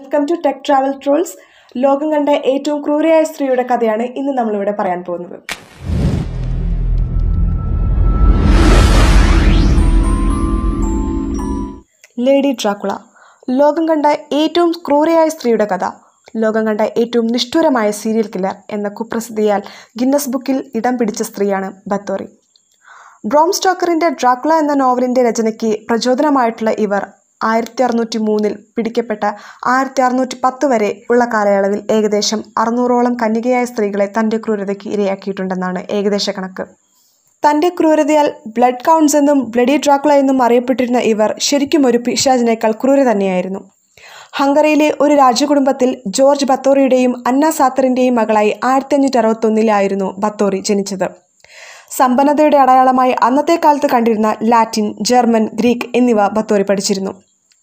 welcome to tech travel trolls ലോകം കണ്ട ഏറ്റവും ക്രൂരയായ സ്ത്രീയുടെ കഥയാണ് ഇന്ന് നമ്മളിവിടെ പറയാൻ പോകുന്നത് ലേഡി ഡ്രാക്കുള ലോകം കണ്ട ഏറ്റവും ക്രൂരയായ സ്ത്രീയുടെ കഥ ലോകം കണ്ട ഏറ്റവും നിഷ്ഠുരമായ സീരിയൽ കില്ലർ എന്ന കുപ്രസിദ്ധിയാൽ ഗിന്നസ് ബുക്കിൽ ഇടം പിടിച്ച സ്ത്രീയാണ് ബത്തോറി ബ്രോം സ്റ്റോക്കറിന്റെ ഡ്രാക്കുള എന്ന നോവലിന്റെ രചനയ്ക്ക് പ്രചോദനമായിട്ടുള്ള ഇവർ ആയിരത്തി അറുന്നൂറ്റി മൂന്നിൽ പിടിക്കപ്പെട്ട ആയിരത്തി അറുന്നൂറ്റി പത്ത് വരെ ഉള്ള കാലയളവിൽ ഏകദേശം അറുന്നൂറോളം കന്യകയായ സ്ത്രീകളെ തന്റെ ക്രൂരതയ്ക്ക് ഇരയാക്കിയിട്ടുണ്ടെന്നാണ് ഏകദേശ കണക്ക് തന്റെ ക്രൂരതയാൽ ബ്ലഡ് കൗണ്ട്സ് എന്നും ബ്ലഡി ഡ്രാക്കുള എന്നും അറിയപ്പെട്ടിരുന്ന ഇവർ ശരിക്കും ഒരു പിശാചിനേക്കാൾ ക്രൂര തന്നെയായിരുന്നു ഹംഗറിയിലെ ഒരു രാജകുടുംബത്തിൽ ജോർജ് ബത്തോറിയുടെയും അന്ന സാത്തറിന്റെയും മകളായി ആയിരത്തി അഞ്ഞൂറ്റി അറുപത്തൊന്നിലായിരുന്നു ബത്തോറി ജനിച്ചത് സമ്പന്നതയുടെ അടയാളമായി അന്നത്തെ കാലത്ത് കണ്ടിരുന്ന ലാറ്റിൻ ജർമ്മൻ ഗ്രീക്ക് എന്നിവ ബത്തോറി പഠിച്ചിരുന്നു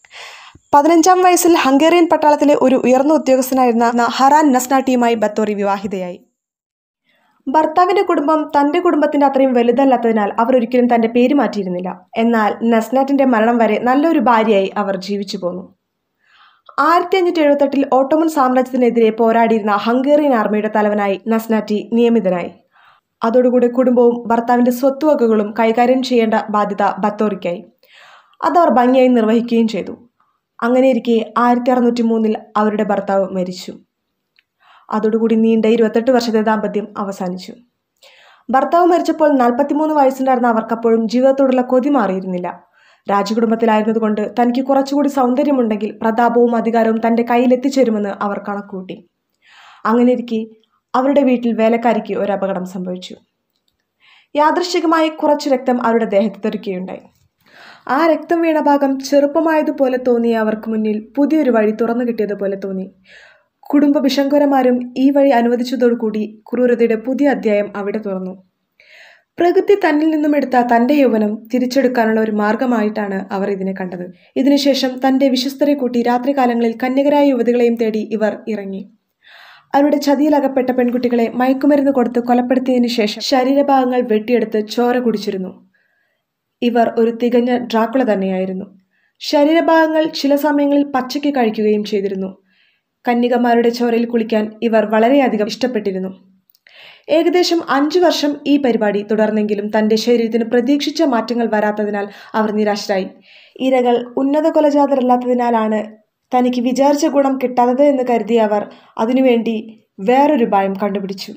പതിനഞ്ചാം വയസ്സിൽ ഹംഗേറിയൻ പട്ടാളത്തിലെ ഒരു ഉയർന്ന ഉദ്യോഗസ്ഥനായിരുന്ന ഹറാൻ നസ്നാട്ടിയുമായി ബത്തോറി വിവാഹിതയായി ഭർത്താവിന്റെ കുടുംബം തന്റെ കുടുംബത്തിന്റെ അത്രയും വലുതല്ലാത്തതിനാൽ അവർ ഒരിക്കലും തന്റെ പേര് മാറ്റിയിരുന്നില്ല എന്നാൽ നസ്നാറ്റിന്റെ മരണം വരെ നല്ലൊരു ഭാര്യയായി അവർ ജീവിച്ചു പോന്നു ആയിരത്തി അഞ്ഞൂറ്റി എഴുപത്തെട്ടിൽ ഓട്ടോമൻ സാമ്രാജ്യത്തിനെതിരെ പോരാടിയിരുന്ന ഹംഗേറിയൻ ആർമിയുടെ തലവനായി നസ്നാറ്റി നിയമിതനായി അതോടുകൂടി കുടുംബവും ഭർത്താവിന്റെ സ്വത്തുവകകളും കൈകാര്യം ചെയ്യേണ്ട ബാധ്യത ബത്തോറിക്കായി അതവർ ഭംഗിയായി നിർവഹിക്കുകയും ചെയ്തു അങ്ങനെയിരിക്കെ ആയിരത്തി അറുന്നൂറ്റി മൂന്നിൽ അവരുടെ ഭർത്താവ് മരിച്ചു അതോടുകൂടി നീണ്ട ഇരുപത്തെട്ട് വർഷത്തെ ദാമ്പത്യം അവസാനിച്ചു ഭർത്താവ് മരിച്ചപ്പോൾ നാൽപ്പത്തിമൂന്ന് വയസ്സുണ്ടായിരുന്ന അവർക്കപ്പോഴും ജീവിതത്തോടുള്ള കൊതി മാറിയിരുന്നില്ല രാജകുടുംബത്തിലായിരുന്നതുകൊണ്ട് തനിക്ക് കുറച്ചുകൂടി സൗന്ദര്യമുണ്ടെങ്കിൽ പ്രതാപവും അധികാരവും തന്റെ കയ്യിലെത്തിച്ചേരുമെന്ന് അവർ കണക്കുകൂട്ടി അങ്ങനെയിരിക്കെ അവരുടെ വീട്ടിൽ വേലക്കാരിക്ക് ഒരു അപകടം സംഭവിച്ചു യാദൃശ്ചികമായി കുറച്ചു രക്തം അവരുടെ ദേഹത്ത് തെറിക്കുകയുണ്ടായി ആ രക്തം വീണ ഭാഗം ചെറുപ്പമായതുപോലെ തോന്നിയ അവർക്ക് മുന്നിൽ പുതിയൊരു വഴി തുറന്നു കിട്ടിയതുപോലെ തോന്നി കുടുംബ വിഷങ്കരന്മാരും ഈ വഴി അനുവദിച്ചതോടുകൂടി ക്രൂരതയുടെ പുതിയ അധ്യായം അവിടെ തുറന്നു പ്രകൃതി തന്നിൽ നിന്നും എടുത്ത തന്റെ യൗവനം തിരിച്ചെടുക്കാനുള്ള ഒരു മാർഗമായിട്ടാണ് അവർ ഇതിനെ കണ്ടത് ഇതിനുശേഷം തന്റെ വിശ്വസ്തരെ കൂട്ടി രാത്രികാലങ്ങളിൽ കന്യകരായ യുവതികളെയും തേടി ഇവർ ഇറങ്ങി അവരുടെ ചതിയിലകപ്പെട്ട പെൺകുട്ടികളെ മയക്കുമരുന്ന് കൊടുത്ത് കൊലപ്പെടുത്തിയതിനു ശേഷം ശരീരഭാഗങ്ങൾ വെട്ടിയെടുത്ത് ചോര കുടിച്ചിരുന്നു ഇവർ ഒരു തികഞ്ഞ ഡ്രാക്കുള തന്നെയായിരുന്നു ശരീരഭാഗങ്ങൾ ചില സമയങ്ങളിൽ പച്ചയ്ക്ക് കഴിക്കുകയും ചെയ്തിരുന്നു കന്യകമാരുടെ ചോരയിൽ കുളിക്കാൻ ഇവർ വളരെയധികം ഇഷ്ടപ്പെട്ടിരുന്നു ഏകദേശം അഞ്ചു വർഷം ഈ പരിപാടി തുടർന്നെങ്കിലും തന്റെ ശരീരത്തിന് പ്രതീക്ഷിച്ച മാറ്റങ്ങൾ വരാത്തതിനാൽ അവർ നിരാശരായി ഇരകൾ ഉന്നത കൊലജാതരല്ലാത്തതിനാലാണ് തനിക്ക് വിചാരിച്ച ഗുണം കിട്ടാത്തത് എന്ന് കരുതിയ അവർ അതിനുവേണ്ടി വേറൊരു ഉപായം കണ്ടുപിടിച്ചു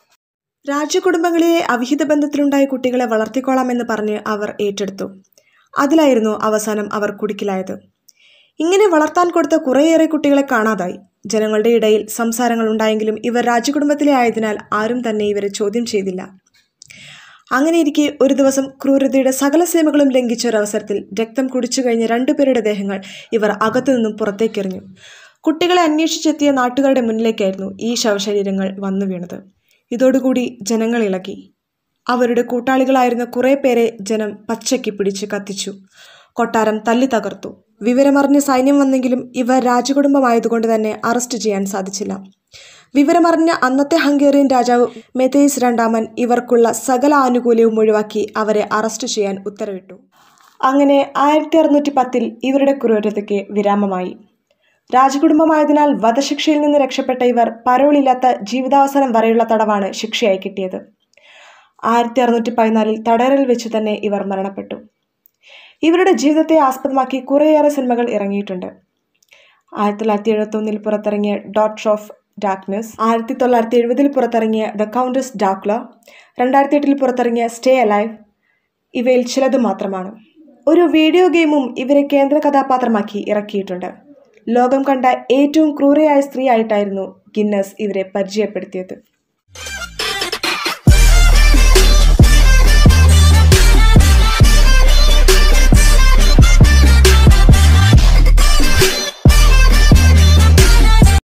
രാജകുടുംബങ്ങളിലെ അവിഹിത ബന്ധത്തിലുണ്ടായ കുട്ടികളെ വളർത്തിക്കോളാമെന്ന് പറഞ്ഞ് അവർ ഏറ്റെടുത്തു അതിലായിരുന്നു അവസാനം അവർ കുടുക്കിലായത് ഇങ്ങനെ വളർത്താൻ കൊടുത്ത കുറേയേറെ കുട്ടികളെ കാണാതായി ജനങ്ങളുടെ ഇടയിൽ സംസാരങ്ങൾ ഉണ്ടായെങ്കിലും ഇവർ രാജകുടുംബത്തിലെ ആയതിനാൽ ആരും തന്നെ ഇവരെ ചോദ്യം ചെയ്തില്ല അങ്ങനെയിരിക്കെ ഒരു ദിവസം ക്രൂരതയുടെ സകല സീമകളും ലംഘിച്ച ഒരവസരത്തിൽ രക്തം കുടിച്ചു കഴിഞ്ഞ രണ്ടുപേരുടെ ദേഹങ്ങൾ ഇവർ അകത്തുനിന്നും പുറത്തേക്കെറിഞ്ഞു കുട്ടികളെ അന്വേഷിച്ചെത്തിയ നാട്ടുകാരുടെ മുന്നിലേക്കായിരുന്നു ഈ ശവശരീരങ്ങൾ വന്നു വീണത് ഇതോടുകൂടി ജനങ്ങൾ ഇളകി അവരുടെ കൂട്ടാളികളായിരുന്ന കുറേ പേരെ ജനം പച്ചയ്ക്ക് പിടിച്ച് കത്തിച്ചു കൊട്ടാരം തല്ലി തകർത്തു വിവരമറിഞ്ഞ് സൈന്യം വന്നെങ്കിലും ഇവർ രാജകുടുംബമായതുകൊണ്ട് തന്നെ അറസ്റ്റ് ചെയ്യാൻ സാധിച്ചില്ല വിവരമറിഞ്ഞ അന്നത്തെ ഹംഗേറിയൻ രാജാവ് മെതേസ് രണ്ടാമൻ ഇവർക്കുള്ള സകല ആനുകൂല്യവും ഒഴിവാക്കി അവരെ അറസ്റ്റ് ചെയ്യാൻ ഉത്തരവിട്ടു അങ്ങനെ ആയിരത്തി അറുന്നൂറ്റി പത്തിൽ ഇവരുടെ ക്രൂരതയ്ക്ക് വിരാമമായി രാജകുടുംബമായതിനാൽ വധശിക്ഷയിൽ നിന്ന് രക്ഷപ്പെട്ട ഇവർ പരോളില്ലാത്ത ജീവിതാവസാനം വരെയുള്ള തടവാണ് ശിക്ഷയായി കിട്ടിയത് ആയിരത്തി അറുന്നൂറ്റി പതിനാലിൽ തടയറിൽ വെച്ച് തന്നെ ഇവർ മരണപ്പെട്ടു ഇവരുടെ ജീവിതത്തെ ആസ്പദമാക്കി കുറേയേറെ സിനിമകൾ ഇറങ്ങിയിട്ടുണ്ട് ആയിരത്തി തൊള്ളായിരത്തി എഴുപത്തൊന്നിൽ പുറത്തിറങ്ങിയ ഡോട്ട് ഓഫ് ഡാർക്ക്നെസ് ആയിരത്തി തൊള്ളായിരത്തി എഴുപതിൽ പുറത്തിറങ്ങിയ ദ കൗണ്ടസ് ഡാക്ല രണ്ടായിരത്തി എട്ടിൽ പുറത്തിറങ്ങിയ സ്റ്റേ അലൈവ് ഇവയിൽ ചിലത് മാത്രമാണ് ഒരു വീഡിയോ ഗെയിമും ഇവരെ കേന്ദ്ര കഥാപാത്രമാക്കി ഇറക്കിയിട്ടുണ്ട് ലോകം കണ്ട ഏറ്റവും ക്രൂരയായ സ്ത്രീ ആയിട്ടായിരുന്നു ഗിന്നസ് ഇവരെ പരിചയപ്പെടുത്തിയത്